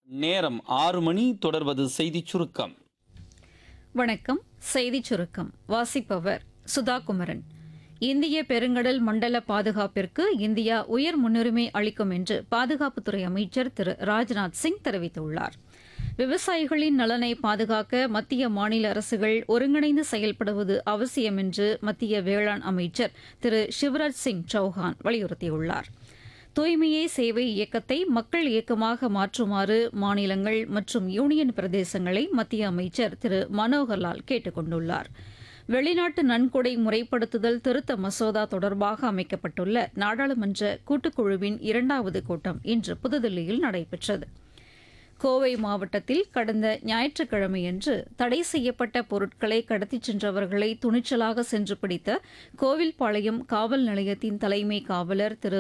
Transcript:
நேரம் ஆறு மணி தொடர்வது செய்திச் சுருக்கம் வணக்கம் செய்திச் சுருக்கம் வாசிப்பவர் சுதா குமரன் இந்திய பெருங்கடல் மண்டல பாதுகாப்பிற்கு இந்தியா உயர் முன்னுரிமை அளிக்கும் என்று பாதுகாப்புத்துறை அமைச்சர் திரு ராஜ்நாத் சிங் தெரிவித்துள்ளார் விவசாயிகளின் நலனை பாதுகாக்க மத்திய மாநில அரசுகள் ஒருங்கிணைந்து செயல்படுவது அவசியம் என்று மத்திய வேளாண் அமைச்சர் திரு சிவராஜ் சிங் சௌஹான் வலியுறுத்தியுள்ளார் தூய்மையே சேவை இயக்கத்தை மக்கள் இயக்கமாக மாற்றுமாறு மாநிலங்கள் மற்றும் யூனியன் பிரதேசங்களை மத்திய அமைச்சர் திரு மனோகர்லால் கேட்டுக் கொண்டுள்ளார் வெளிநாட்டு நன்கொடை முறைப்படுத்துதல் திருத்த மசோதா தொடர்பாக அமைக்கப்பட்டுள்ள நாடாளுமன்ற கூட்டுக்குழுவின் இரண்டாவது கூட்டம் இன்று புதுதில்லியில் நடைபெற்றது கோவை மாவட்டத்தில் கடந்த ஞாயிற்றுக்கிழமையன்று தடை செய்யப்பட்ட பொருட்களை கடத்திச் சென்றவர்களை துணிச்சலாக சென்று பிடித்த கோவில்பாளையம் காவல் நிலையத்தின் தலைமை காவலர் திரு